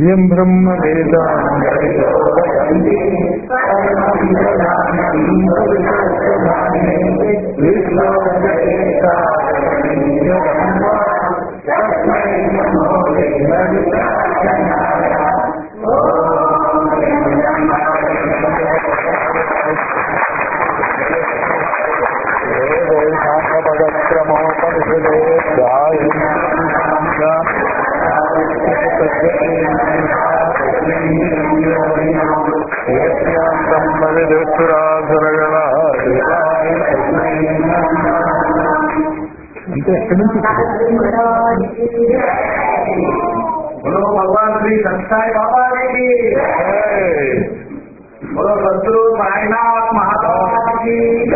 ఇయం బ్రహ్మ వేద అంటే ఎక్కడి నుంచి बोलो भगवान श्री सत्साई बाबा जी की बोलो सदगुरु साईनाथ महाराज की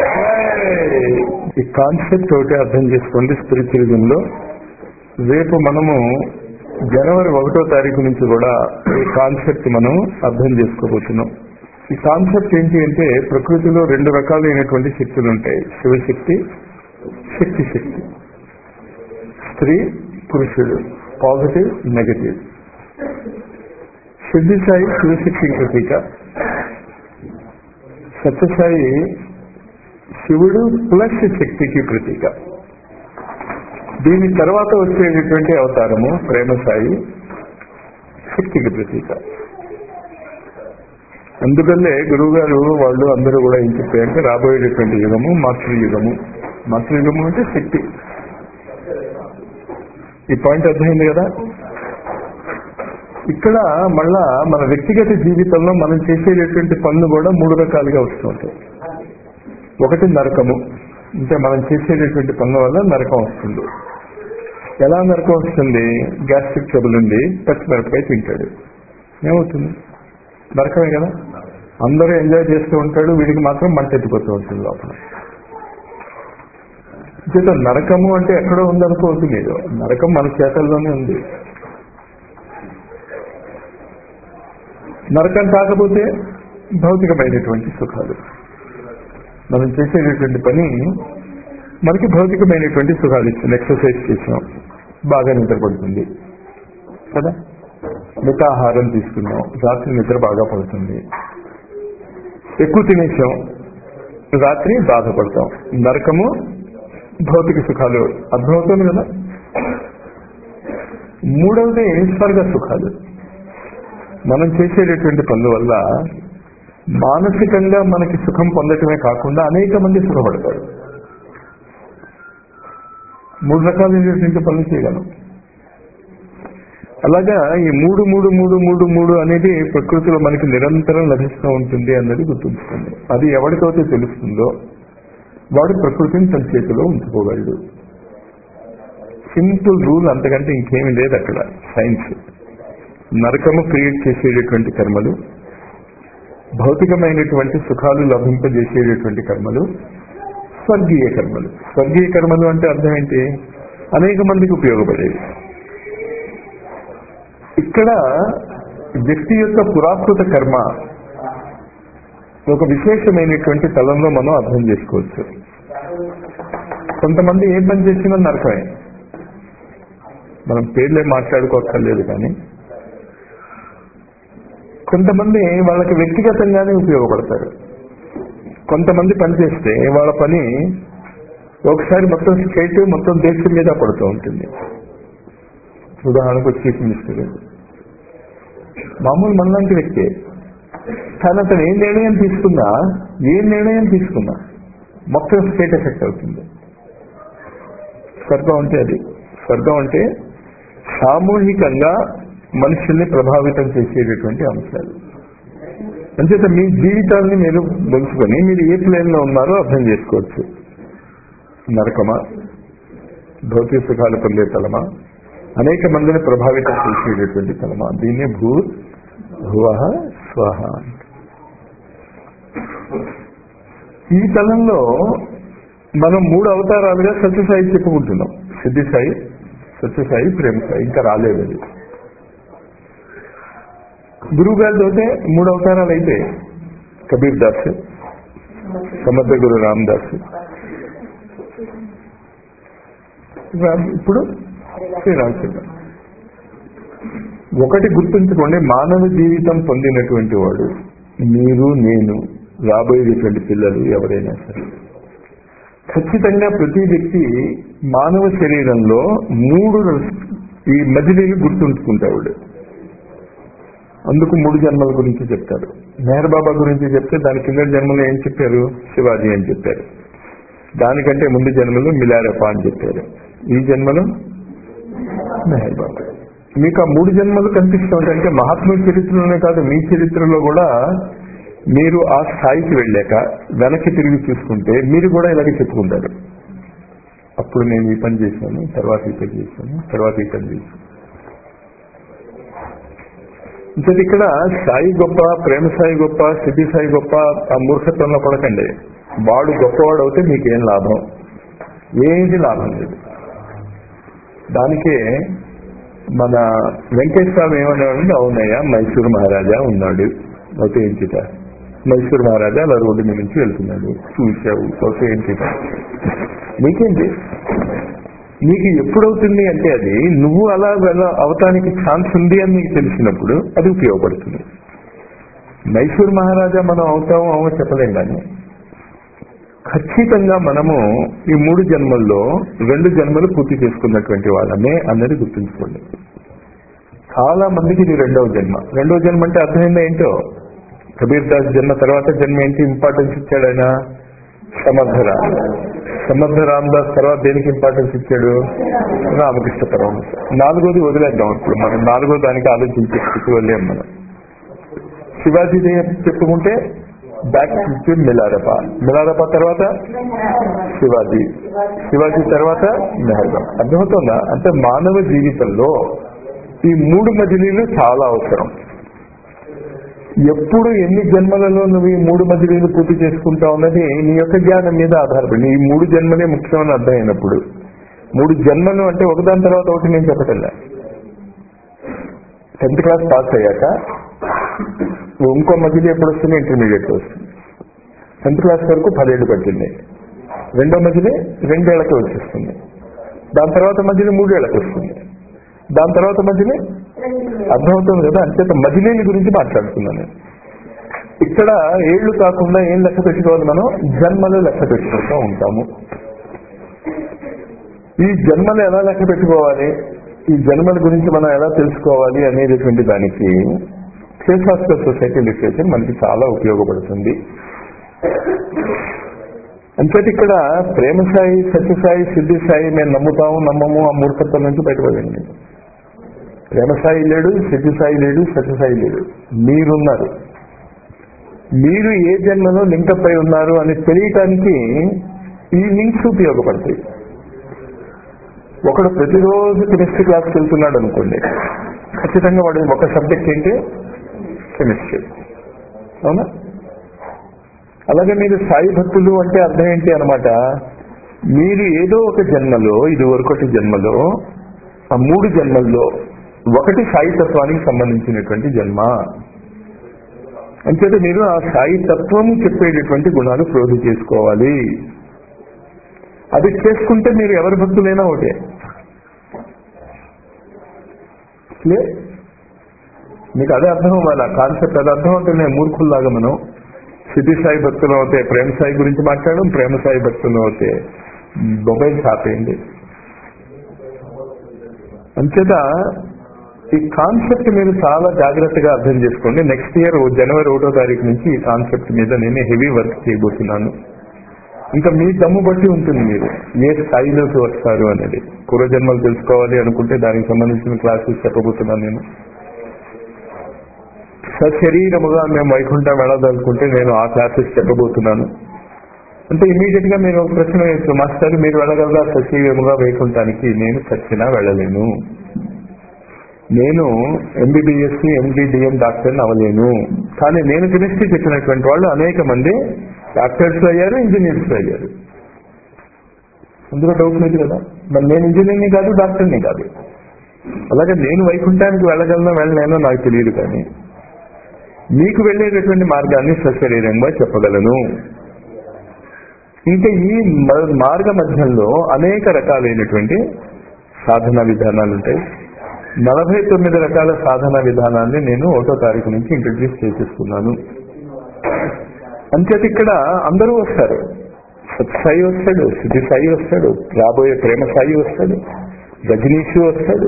ఈ కాన్సెప్ట్ ఒకటి అర్థం చేసుకోండి స్పిరిచువలిజం లో రేపు మనము జనవరి ఒకటో తారీఖు నుంచి కూడా ఈ కాన్సెప్ట్ మనం అర్థం చేసుకోబోతున్నాం ఈ కాన్సెప్ట్ ఏంటి అంటే ప్రకృతిలో రెండు రకాలైనటువంటి శక్తులు ఉంటాయి శివశక్తి శక్తి శక్తి స్త్రీ పురుషుడు పాజిటివ్ నెగటివ్ సిద్ధిసాయి శివశక్తి ప్రతీక సత్యసాయి శివుడు ప్లస్ శక్తికి ప్రతీక దీని తర్వాత వచ్చేటటువంటి అవతారము ప్రేమసాయి శక్తికి ప్రతీక అందుకనే గురువుగారు వాళ్ళు అందరూ కూడా ఏం చెప్పారంటే రాబోయేటటువంటి యుగము మాతృయుగము మాతృయుగము అంటే శక్తి ఈ పాయింట్ అర్థమైంది కదా ఇక్కడ మళ్ళా మన వ్యక్తిగత జీవితంలో మనం చేసేటటువంటి పనులు కూడా మూడు రకాలుగా వస్తూ ఉంటాయి ఒకటి నరకము అంటే మనం చేసేటటువంటి పనుల వల్ల నరకం వస్తుంది ఎలా నరకం వస్తుంది గ్యాస్ట్రిక్ ట్రబుల్ ఉంది పచ్చిమిరపకాయ తింటాడు ఏమవుతుంది నరకమే కదా అందరూ ఎంజాయ్ చేస్తూ ఉంటాడు వీడికి మాత్రం మంట ఎత్తిపోతూ ఉంటుంది లోపల చేత నరకము అంటే ఎక్కడో ఉందనుకోవద్దు మీరు నరకం మన చేతల్లోనే ఉంది నరకం కాకపోతే భౌతికమైనటువంటి సుఖాలు మనం చేసేటటువంటి పని మనకి భౌతికమైనటువంటి సుఖాలు ఇస్తుంది ఎక్సర్సైజ్ చేసాం బాగా నిద్రపడుతుంది కదా మితాహారం తీసుకున్నాం రాత్రి నిద్ర బాగా పడుతుంది ఎక్కువ తినేసాం రాత్రి బాధపడతాం నరకము భౌతిక సుఖాలు అర్థమవుతుంది కదా మూడవది స్వర్గ సుఖాలు మనం చేసేటటువంటి పనుల వల్ల మానసికంగా మనకి సుఖం పొందటమే కాకుండా అనేక మంది సుఖపడతారు మూడు రకాలైనటువంటి పనులు చేయగలం అలాగా ఈ మూడు మూడు మూడు మూడు మూడు అనేది ప్రకృతిలో మనకి నిరంతరం లభిస్తూ ఉంటుంది అన్నది గుర్తుంచుకోండి అది ఎవరికైతే తెలుస్తుందో వాడు ప్రకృతిని తన చేతిలో ఉంచుకోగలడు సింపుల్ రూల్ అంతకంటే ఇంకేమీ లేదు అక్కడ సైన్స్ నరకము క్రియేట్ చేసేటటువంటి కర్మలు భౌతికమైనటువంటి సుఖాలు లభింపజేసేటటువంటి కర్మలు స్వర్గీయ కర్మలు స్వర్గీయ కర్మలు అంటే అర్థం ఏంటి అనేక మందికి ఉపయోగపడేవి ఇక్కడ వ్యక్తి యొక్క పురాకృత కర్మ ఒక విశేషమైనటువంటి తలంలో మనం అర్థం చేసుకోవచ్చు కొంతమంది ఏ పని చేసినా నరకమే మనం పేర్లే మాట్లాడుకోక్కర్లేదు కానీ కొంతమంది వాళ్ళకి వ్యక్తిగతంగానే ఉపయోగపడతారు కొంతమంది పని చేస్తే వాళ్ళ పని ఒకసారి మొత్తం స్టేట్ మొత్తం దేశం మీద పడుతూ ఉంటుంది ఉదాహరణకు చీఫ్ మినిస్టర్ మామూలు మనలాంటి వ్యక్తి కానీ అతను ఏ నిర్ణయం తీసుకున్నా ఏ నిర్ణయం తీసుకున్నా మొత్తం స్టేట్ ఎఫెక్ట్ అవుతుంది స్వర్గం అంటే అది స్వర్గం అంటే సామూహికంగా మనుషుల్ని ప్రభావితం చేసేటటువంటి అంశాలు అంచేత మీ జీవితాన్ని మీరు తెలుసుకొని మీరు ఏ ప్లేన్ లో ఉన్నారో అర్థం చేసుకోవచ్చు నరకమా భౌతిక సుఖాలు పొందే తలమా అనేక మందిని ప్రభావితం చేసేటటువంటి తలమా దీన్నే భూ భువ స్వహ ఈ తలంలో మనం మూడు అవతారాలుగా సత్యసాయి చెప్పుకుంటున్నాం సిద్ధిసాయి సత్యసాయి ప్రేమసాయి ఇంకా రాలేదు అది గురువు గారితో అయితే మూడు అవతారాలు అయితే కబీర్ దాస్ సమర్థ గురు రామదాస్ రామ్- ఇప్పుడు శ్రీరామచంద్ర ఒకటి గుర్తుంచుకోండి మానవ జీవితం పొందినటువంటి వాడు మీరు నేను రాబోయేటువంటి పిల్లలు ఎవరైనా సరే ఖచ్చితంగా ప్రతి వ్యక్తి మానవ శరీరంలో మూడు ఈ మజిలీలు గుర్తుంచుకుంటాడు అందుకు మూడు జన్మల గురించి చెప్తారు మెహర్ బాబా గురించి చెప్తే దాని కింద జన్మలో ఏం చెప్పారు శివాజీ అని చెప్పారు దానికంటే ముందు జన్మలో మిలారప్ప అని చెప్పారు ఈ జన్మలో మెహర్ బాబా మీకు ఆ మూడు జన్మలు కనిపిస్తుంది అంటే మహాత్ముల చరిత్రలోనే కాదు మీ చరిత్రలో కూడా మీరు ఆ స్థాయికి వెళ్ళాక వెనక్కి తిరిగి చూసుకుంటే మీరు కూడా ఇలాగే చెప్పుకుంటారు అప్పుడు నేను ఈ పని చేశాను తర్వాత ఈ పని చేశాను తర్వాత ఈ పని చేశాను ఇంకా ఇక్కడ సాయి గొప్ప ప్రేమ సాయి గొప్ప సిద్ధి సాయి గొప్ప ఆ మూర్ఖత్వంలో పడకండి వాడు గొప్పవాడు అవుతే మీకేం లాభం ఏది లాభం లేదు దానికే మన వెంకటేశ్వర ఏమనేవాడు అవునయ్యా మైసూరు మహారాజా ఉన్నాడు అయితే ఏంటిట మైసూరు మహారాజా అలా రోడ్డు మీద నుంచి వెళ్తున్నాడు చూశావు అయితే ఏంటిట నీకేంటి నీకు ఎప్పుడవుతుంది అంటే అది నువ్వు అలా వెళ్ళ అవటానికి ఛాన్స్ ఉంది అని నీకు తెలిసినప్పుడు అది ఉపయోగపడుతుంది మైసూర్ మహారాజా మనం అవుతామో అవో చెప్పలేం కానీ ఖచ్చితంగా మనము ఈ మూడు జన్మల్లో రెండు జన్మలు పూర్తి చేసుకున్నటువంటి వాళ్ళమే అన్నది గుర్తుంచుకోండి చాలా మందికి ఇది రెండవ జన్మ రెండవ జన్మ అంటే అర్థమైందా ఏంటో కబీర్ దాస్ జన్మ తర్వాత జన్మ ఏంటి ఇంపార్టెన్స్ ఇచ్చాడు ఆయన సమర్థ సమర్థ రామదాస్ తర్వాత దేనికి ఇంపార్టెన్స్ ఇచ్చాడు రామకృష్ణ పరమహంస నాలుగోది వదిలేద్దాం ఇప్పుడు మనం నాలుగో దానికి ఆలోచించే స్థితి వదిలేం మనం శివాజీ చెప్పుకుంటే బ్యాక్ టు మిలారప మిలారప తర్వాత శివాజీ శివాజీ తర్వాత మెహర్బా అర్థమవుతుందా అంటే మానవ జీవితంలో ఈ మూడు మజిలీలు చాలా అవసరం ఎప్పుడు ఎన్ని జన్మలలో నువ్వు ఈ మూడు మజిలీలు పూర్తి చేసుకుంటావు అన్నది నీ యొక్క జ్ఞానం మీద ఆధారపడి ఈ మూడు జన్మలే ముఖ్యమని అర్థమైనప్పుడు మూడు జన్మలు అంటే ఒకదాని తర్వాత ఒకటి నేను చెప్పటల్లా టెన్త్ క్లాస్ పాస్ అయ్యాక ఇంకో మధ్యలో ఎప్పుడు వస్తుంది ఇంటర్మీడియట్ వస్తుంది టెన్త్ క్లాస్ వరకు పదేళ్ళు పట్టింది రెండో మధ్యలో రెండేళ్లకి వచ్చేస్తుంది దాని తర్వాత మధ్యలో మూడేళ్లకు వస్తుంది దాని తర్వాత మధ్యలో అర్థమవుతుంది కదా అంచేత మజిలీని గురించి మాట్లాడుతున్నాను నేను. ఇక్కడ ఏళ్లు కాకుండా ఏం లెక్క పెట్టుకోవాలి మనం జన్మలు లెక్క పెట్టుకుంటూ ఉంటాము ఈ జన్మలు ఎలా లెక్క పెట్టుకోవాలి ఈ జన్మల గురించి మనం ఎలా తెలుసుకోవాలి అనేటటువంటి దానికి ఫిలసాఫికల్ సొసైటీ లిటరేచర్ మనకి చాలా ఉపయోగపడుతుంది అంచేత ఇక్కడ ప్రేమ సాయి సత్యసాయి సిద్ధి సాయి మేము నమ్ముతాము నమ్మము ఆ మూర్ఖత్వం నుంచి బయటపడండి ప్రేమ సాయి లేడు సిద్ధి సాయి లేడు సత్యసాయి లేడు మీరున్నారు మీరు ఏ జన్మలో లింకప్ అయి ఉన్నారు అని తెలియటానికి ఈ లింక్స్ ఉపయోగపడతాయి ఒకడు ప్రతిరోజు కెమిస్ట్రీ క్లాస్కి వెళ్తున్నాడు అనుకోండి ఖచ్చితంగా వాడు ఒక సబ్జెక్ట్ ఏంటి కెమిస్ట్రీ అవునా అలాగే మీరు సాయి భక్తులు అంటే అర్థం ఏంటి అనమాట మీరు ఏదో ఒక జన్మలో ఇది వరకటి జన్మలో ఆ మూడు జన్మల్లో ఒకటి సాయి తత్వానికి సంబంధించినటువంటి జన్మ అంచేత మీరు ఆ సాయి తత్వం చెప్పేటటువంటి గుణాలు ప్రోధి చేసుకోవాలి అది చేసుకుంటే మీరు ఎవరి భక్తులైనా ఒకటే లే? మీకు అదే అర్థం అవ్వాలి ఆ కాన్సెప్ట్ అది అర్థం అవుతుంది మూర్ఖుల్లాగా మనం సిద్ధి సాయి భక్తులు అవుతే ప్రేమ సాయి గురించి మాట్లాడడం ప్రేమ సాయి భక్తులు అవుతే మొబైల్ ఆపేయండి అంచేత ఈ కాన్సెప్ట్ మీరు చాలా జాగ్రత్తగా అర్థం చేసుకోండి నెక్స్ట్ ఇయర్ జనవరి ఒకటో తారీఖు నుంచి ఈ కాన్సెప్ట్ మీద నేను హెవీ వర్క్ చేయబోతున్నాను ఇంకా మీ దమ్ము బట్టి ఉంటుంది మీరు ఏ స్థాయిలోకి వస్తారు అనేది పూర్వజన్మలు తెలుసుకోవాలి అనుకుంటే దానికి సంబంధించిన క్లాసెస్ చెప్పబోతున్నాను నేను సశరీరముగా మేము వైకుంఠం వెళ్ళదలుకుంటే నేను ఆ క్లాసెస్ చెప్పబోతున్నాను అంటే ఇమీడియట్ గా మీరు ఒక ప్రశ్న వేయచ్చు మాస్టర్ మీరు వెళ్ళగలరా సశరీరముగా వైకుంఠానికి నేను చచ్చినా వెళ్ళలేను నేను ఎంబీబీఎస్ ఎంబీడిఎం డాక్టర్ని అవ్వలేను కానీ నేను కెమిస్ట్రీ చెప్పినటువంటి వాళ్ళు అనేక మంది డాక్టర్స్ అయ్యారు ఇంజనీర్స్ అయ్యారు అందులో డౌట్ లేదు కదా మరి నేను ఇంజనీర్ని కాదు డాక్టర్ని కాదు అలాగే నేను వైకుంఠానికి వెళ్ళగలనో వెళ్ళలేనో నాకు తెలియదు కానీ మీకు వెళ్ళేటటువంటి మార్గాన్ని సశరీరంగా చెప్పగలను ఇంకా ఈ మ- మార్గ మధ్యంలో అనేక రకాలైనటువంటి సాధన విధానాలు ఉంటాయి నలభై తొమ్మిది రకాల సాధన విధానాన్ని నేను ఒకటో తారీఖు నుంచి ఇంట్రడ్యూస్ చేసేస్తున్నాను అంచేత ఇక్కడ అందరూ వస్తారు సత్సాయి వస్తాడు సిద్ధి సాయి వస్తాడు రాబోయే ప్రేమ సాయి వస్తాడు రజనీష్ వస్తాడు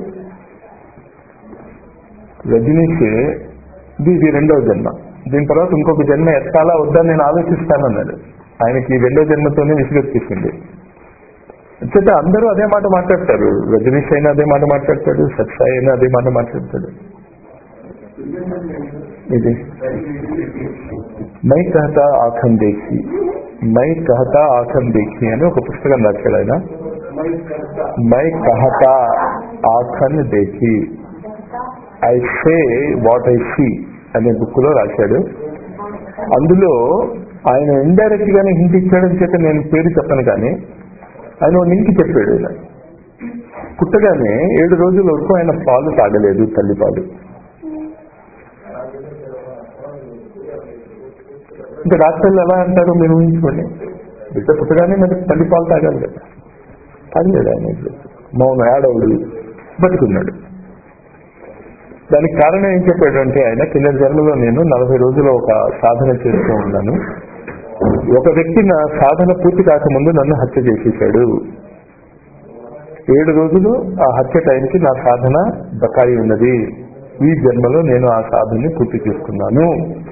రజనీష్ ఇది ఇది రెండవ జన్మ దీని తర్వాత ఇంకొక జన్మ ఎత్తాలా వద్దని నేను ఆలోచిస్తానన్నాడు ఆయనకి ఈ రెండో జన్మతోనే విసుగొచ్చేసింది అంచేత అందరూ అదే మాట మాట్లాడతారు రజనీష్ అయినా అదే మాట మాట్లాడతాడు సత్సాయి అయినా అదే మాట మాట్లాడతాడు ఇది మై కహతా ఆఖం దేఖి మై కహతా ఆఖం దేఖి అని ఒక పుస్తకం రాశాడు ఆయన Main Kahta Aankhan Dekhi I say what I see అనే బుక్ లో రాశాడు అందులో ఆయన ఇండైరెక్ట్ గానే హింట్ ఇచ్చాడని చేత నేను పేరు చెప్పను కానీ ఆయన లింక్ చెప్పాడు ఇలా పుట్టగానే ఏడు రోజుల వరకు ఆయన పాలు తాగలేదు తల్లి పాలు ఇంకా డాక్టర్లు ఎలా అంటారు మీరు ఊహించుకోండి బిడ్డ పుట్టగానే మరి తల్లి పాలు తాగాలి కదా తాగలేడు ఆయన మౌన ఏడవుడు బతుకున్నాడు దానికి కారణం ఏం చెప్పాడు అంటే ఆయన కింద జన్మలో నేను నలభై రోజులు ఒక సాధన చేస్తూ ఉన్నాను ఒక వ్యక్తి నా సాధన పూర్తి కాకముందు నన్ను హత్య చేసేసాడు ఏడు రోజులు ఆ హత్య టైంకి నా సాధన బకాయి ఉన్నది ఈ జన్మలో నేను ఆ సాధనని పూర్తి చేసుకున్నాను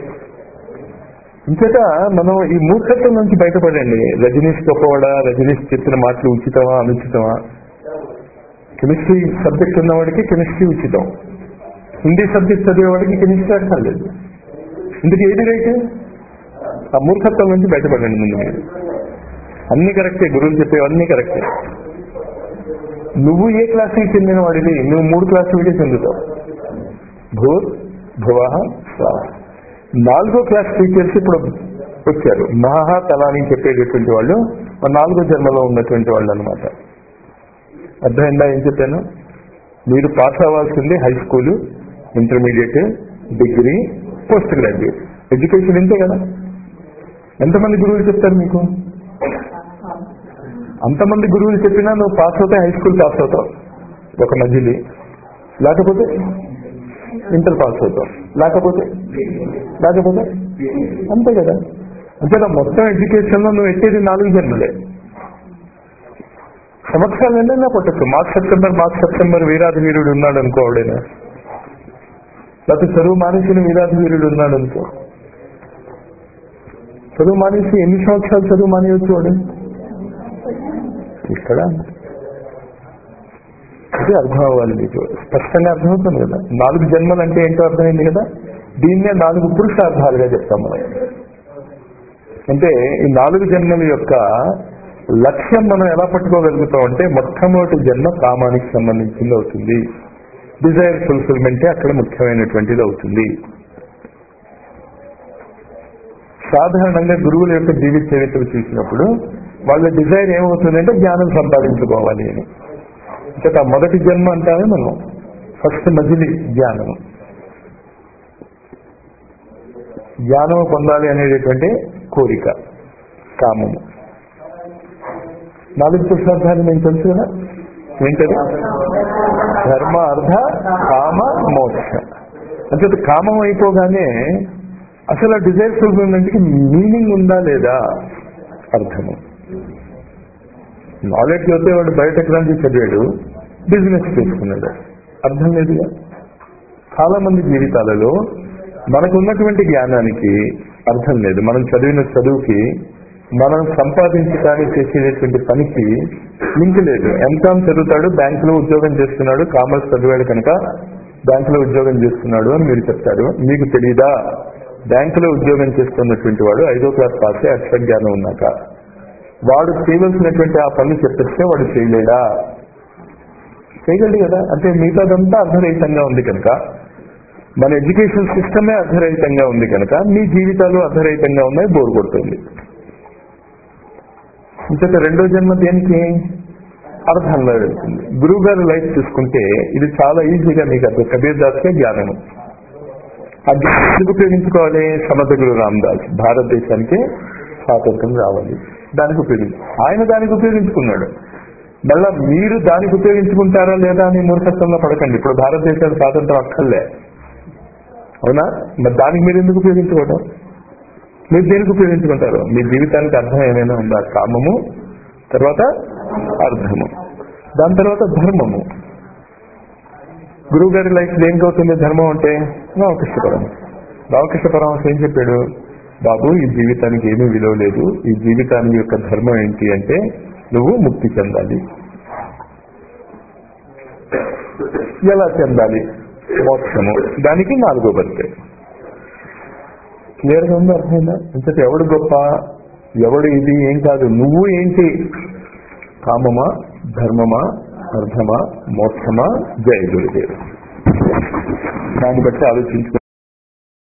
ఇంచేత మనం ఈ మూర్ఖత్వం నుంచి బయటపడండి రజనీష్ గొప్పవాడా రజనీష్ చెప్పిన మాటలు ఉచితమా అనుచితమా కెమిస్ట్రీ సబ్జెక్ట్ ఉన్నవాడికి కెమిస్ట్రీ ఉచితం హిందీ సబ్జెక్ట్ చదివేవాడికి కెమిస్ట్రీ అర్థం లేదు ఇందుకు ఏది రైట్ ఆ మూర్ఖత్వం నుంచి బయటపడండి ముందు మీరు అన్ని కరెక్టే గురువులు చెప్పేవన్నీ కరెక్టే నువ్వు ఏ క్లాస్కి చెందిన వాడివి నువ్వు మూడు క్లాసులకే చెందుతావు భూర్ భువ స్వాహ నాలుగో క్లాస్ టీచర్స్ ఇప్పుడు వచ్చారు మహా తలాని చెప్పేటటువంటి వాళ్ళు ఆ నాలుగో జన్మలో ఉన్నటువంటి వాళ్ళు అనమాట అర్థమైందా ఏం చెప్పాను మీరు పాస్ అవ్వాల్సింది high school intermediate degree post graduate education ఇంతే కదా ఎంతమంది గురువులు చెప్తారు మీకు అంతమంది గురువులు చెప్పినా నువ్వు పాస్ అవుతే హై స్కూల్ పాస్ అవుతావు ఒక మధ్యలో లేకపోతే ఇంటర్ పాస్ అవుతావు లేకపోతే లేకపోతే అంతే కదా అంతే మొత్తం ఎడ్యుకేషన్ లో నువ్వు ఎట్టేది నాలుగు జన్మలే సంవత్సరాలు ఎన్నైనా పట్టచ్చు మార్చ్ సెప్టెంబర్ మార్చ్ సెప్టెంబర్ వీరాది వీరుడు ఉన్నాడు అనుకో ఆవిడైనా లేకపోతే చదువు మానేసిన వీరాది వీరుడు ఉన్నాడు అనుకో చదువు మానేసి ఎన్ని సంవత్సరాలు చదువు మానేయచ్చు వాడు ఇక్కడ ఇది అర్థం అవ్వాలి మీకు స్పష్టంగా అర్థమవుతుంది కదా నాలుగు జన్మలు అంటే ఏంటో అర్థమైంది కదా దీన్నే నాలుగు పురుషార్థాలుగా చెప్తాం మనం అంటే ఈ నాలుగు జన్మల యొక్క లక్ష్యం మనం ఎలా పట్టుకోగలుగుతాం అంటే మొట్టమొదటి జన్మ కామానికి సంబంధించింది అవుతుంది డిజైర్ ఫుల్ఫిల్మెంటే అక్కడ ముఖ్యమైనటువంటిది అవుతుంది సాధారణంగా గురువుల యొక్క జీవిత చరిత్ర చూసినప్పుడు వాళ్ళ డిజైర్ ఏమవుతుందంటే జ్ఞానం సంపాదించుకోవాలి అని ఇంకా మొదటి జన్మ అంటామే మనం ఫస్ట్ మజిలి జ్ఞానము జ్ఞానము పొందాలి అనేటటువంటి కోరిక కామము నాలుగు పురుషార్థాలు నేను తెలుసు కదా ఏంటది ధర్మ అర్థ కామ మోక్ష అంటే కామం అయిపోగానే అసలు ఆ డిజైర్ ఫుల్ఫిల్మెంట్కి మీనింగ్ ఉందా లేదా అర్థము నాలెడ్జ్ అయితే వాడు బయోటెక్నాలజీ చదివాడు బిజినెస్ చేసుకున్నాడు అర్థం లేదుగా చాలా మంది జీవితాలలో మనకు ఉన్నటువంటి జ్ఞానానికి అర్థం లేదు మనం చదివిన చదువుకి మనం సంపాదించడానికి చేసేటటువంటి పనికి లింక్ లేదు ఎంకామ్ చదువుతాడు బ్యాంకులో ఉద్యోగం చేస్తున్నాడు కామర్స్ చదివాడు కనుక బ్యాంకులో ఉద్యోగం చేస్తున్నాడు అని మీరు చెప్తారు మీకు తెలియదా బ్యాంకులో ఉద్యోగం చేస్తున్నటువంటి వాడు ఐదో క్లాస్ పాసే అక్షర జ్ఞానం ఉన్నాక వాడు చేయవలసినటువంటి ఆ పనులు చెప్పేస్తే వాడు చేయలేడా చేయగలడు కదా అంటే మిగతాదంతా అర్ధరహితంగా ఉంది కనుక మన ఎడ్యుకేషన్ సిస్టమే అర్ధరహితంగా ఉంది కనుక మీ జీవితాలు అర్ధరహితంగా ఉన్నాయి బోర్ కొడుతుంది ఇంకొక రెండో జన్మ దేనికి అర్థంలో వెళ్తుంది గురువు గారి లైఫ్ చూసుకుంటే ఇది చాలా ఈజీగా మీకు అర్థం కబీర్ దాస్కే జ్ఞానము ఆ జ్ఞానం ఎందుకు ఉపయోగించుకోవాలి సమర్థ గురు రామదాస్ భారతదేశానికి స్వాతంత్రం రావాలి దానికి ఉపయోగించు ఆయన దానికి ఉపయోగించుకున్నాడు మళ్ళా మీరు దానికి ఉపయోగించుకుంటారా లేదా అని మూర్ఖత్వంలో పడకండి ఇప్పుడు భారతదేశానికి స్వాతంత్రం అక్కర్లే అవునా మరి దానికి మీరు ఎందుకు ఉపయోగించుకోవడం మీరు దేనికి ఉపయోగించుకుంటారు మీ జీవితానికి అర్థం ఏమైనా ఉందా కామము తర్వాత అర్థము దాని తర్వాత ధర్మము గురువు గారి లైఫ్ దేనికి అవుతుంది ధర్మం అంటే రామకృష్ణ పరమహంస రామకృష్ణ పరమహంస ఏం చెప్పాడు బాబు ఈ జీవితానికి ఏమీ విలువ లేదు ఈ జీవితానికి యొక్క ధర్మం ఏంటి అంటే నువ్వు ముక్తి చెందాలి ఎలా చెందాలి మోక్షము దానికి నాలుగో బతికే క్లియర్ గా ఉంది అర్థమైందా ఇంతటి ఎవడు గొప్ప ఎవడు ఇది ఏం కాదు నువ్వు ఏంటి కామమా ధర్మమా అర్థమా మోక్షమా జయ గురుదేవ్ దాన్ని బట్టి ఆలోచించుకో